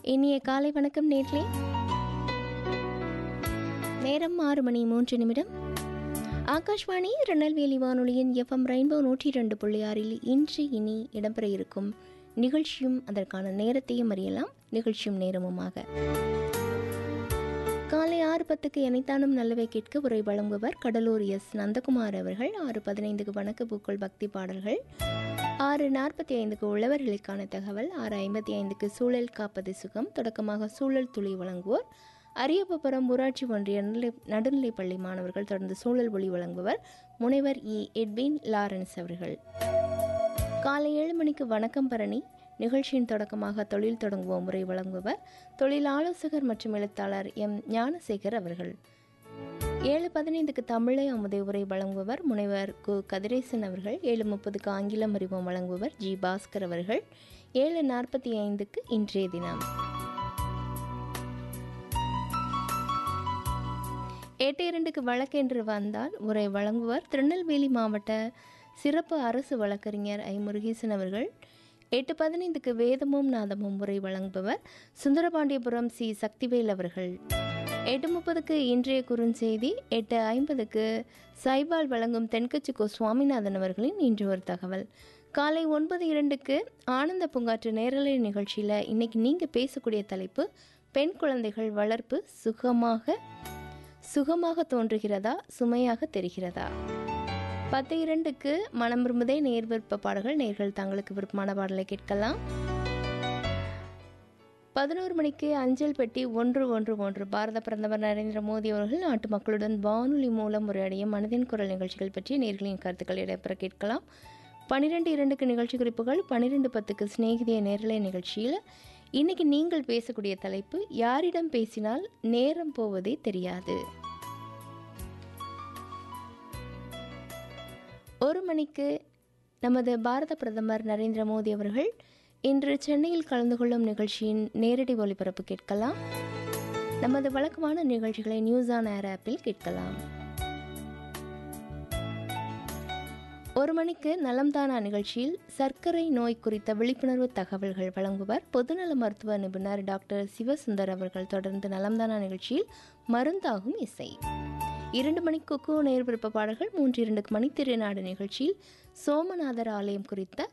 இனிய காலை வணக்கம் நேர்களே நேரம் ஆறு மணி மூன்று நிமிடம் ஆகாஷ்வாணி திருநெல்வேலி வானொலியின் எஃப்எம் ரெயின்போ நூற்றி ரெண்டு புள்ளி ஆறில் இன்று இனி இடம்பெற இருக்கும் நிகழ்ச்சியும் அதற்கான நேரத்தையும் அறியலாம் நிகழ்ச்சியும் நேரமுமாக காலை ஆறு பத்துக்கு எனைத்தானும் நல்லவை கேட்க உரை வழங்குவர் கடலூர் எஸ் நந்தகுமார் அவர்கள் ஆறு பதினைந்துக்கு வணக்க பூக்கள் பக்தி பாடல்கள் ஆறு நாற்பத்தி ஐந்துக்கு உழவர்களுக்கான தகவல் ஆறு ஐம்பத்தி ஐந்துக்கு சூழல் காப்பது சுகம் தொடக்கமாக சூழல் துளி வழங்குவோர் அரியப்பபுரம் ஊராட்சி ஒன்றிய நடுநிலை நடுநிலைப் பள்ளி மாணவர்கள் தொடர்ந்து சூழல் ஒளி வழங்குவர் முனைவர் இ எட்வின் லாரன்ஸ் அவர்கள் காலை ஏழு மணிக்கு வணக்கம் பரணி நிகழ்ச்சியின் தொடக்கமாக தொழில் தொடங்குவோம் முறை வழங்குவர் தொழில் ஆலோசகர் மற்றும் எழுத்தாளர் எம் ஞானசேகர் அவர்கள் ஏழு பதினைந்துக்கு தமிழை அமுதை உரை வழங்குபவர் முனைவர் கு கதிரேசன் அவர்கள் ஏழு முப்பதுக்கு ஆங்கிலம் அறிவோம் வழங்குபவர் ஜி பாஸ்கர் அவர்கள் ஏழு நாற்பத்தி ஐந்துக்கு இன்றைய தினம் எட்டு இரண்டுக்கு வழக்கென்று வந்தால் உரை வழங்குவர் திருநெல்வேலி மாவட்ட சிறப்பு அரசு வழக்கறிஞர் ஐ முருகேசன் அவர்கள் எட்டு பதினைந்துக்கு வேதமும் நாதமும் உரை வழங்குபவர் சுந்தரபாண்டியபுரம் சி சக்திவேல் அவர்கள் எட்டு முப்பதுக்கு இன்றைய குறுஞ்செய்தி எட்டு ஐம்பதுக்கு சைபால் வழங்கும் தென்கட்சி கோ சுவாமிநாதன் அவர்களின் இன்று ஒரு தகவல் காலை ஒன்பது இரண்டுக்கு ஆனந்த பூங்காற்று நேரலை நிகழ்ச்சியில் இன்னைக்கு நீங்கள் பேசக்கூடிய தலைப்பு பெண் குழந்தைகள் வளர்ப்பு சுகமாக சுகமாக தோன்றுகிறதா சுமையாக தெரிகிறதா பத்து இரண்டுக்கு மனம் விரும்புதே நேர் விருப்ப பாடல்கள் நேர்கள் தங்களுக்கு விருப்பமான பாடலை கேட்கலாம் பதினோரு மணிக்கு அஞ்சல் பெட்டி ஒன்று ஒன்று ஒன்று பாரத பிரதமர் நரேந்திர மோடி அவர்கள் நாட்டு மக்களுடன் வானொலி மூலம் உரையாடிய மனதின் குரல் நிகழ்ச்சிகள் பற்றி நேர்களின் கருத்துக்கள் இடம்பெற கேட்கலாம் பன்னிரெண்டு இரண்டுக்கு நிகழ்ச்சி குறிப்புகள் பன்னிரெண்டு பத்துக்கு சிநேகிதிய நேரலை நிகழ்ச்சியில் இன்னைக்கு நீங்கள் பேசக்கூடிய தலைப்பு யாரிடம் பேசினால் நேரம் போவதே தெரியாது ஒரு மணிக்கு நமது பாரத பிரதமர் நரேந்திர மோடி அவர்கள் இன்று சென்னையில் கலந்து கொள்ளும் நிகழ்ச்சியின் நேரடி ஒளிபரப்பு கேட்கலாம் நமது வழக்கமான நிகழ்ச்சிகளை நியூஸ் ஆன் ஏர் ஆப்பில் கேட்கலாம் ஒரு மணிக்கு நலம்தானா நிகழ்ச்சியில் சர்க்கரை நோய் குறித்த விழிப்புணர்வு தகவல்கள் வழங்குவர் பொதுநல மருத்துவ நிபுணர் டாக்டர் சிவசுந்தர் அவர்கள் தொடர்ந்து நலம்தானா நிகழ்ச்சியில் மருந்தாகும் இசை இரண்டு மணிக்கு குக்கு நேர் விருப்ப பாடல்கள் மூன்று இரண்டுக்கு மணித்திரு நாடு நிகழ்ச்சியில் சோமநாதர் ஆலயம் குறித்த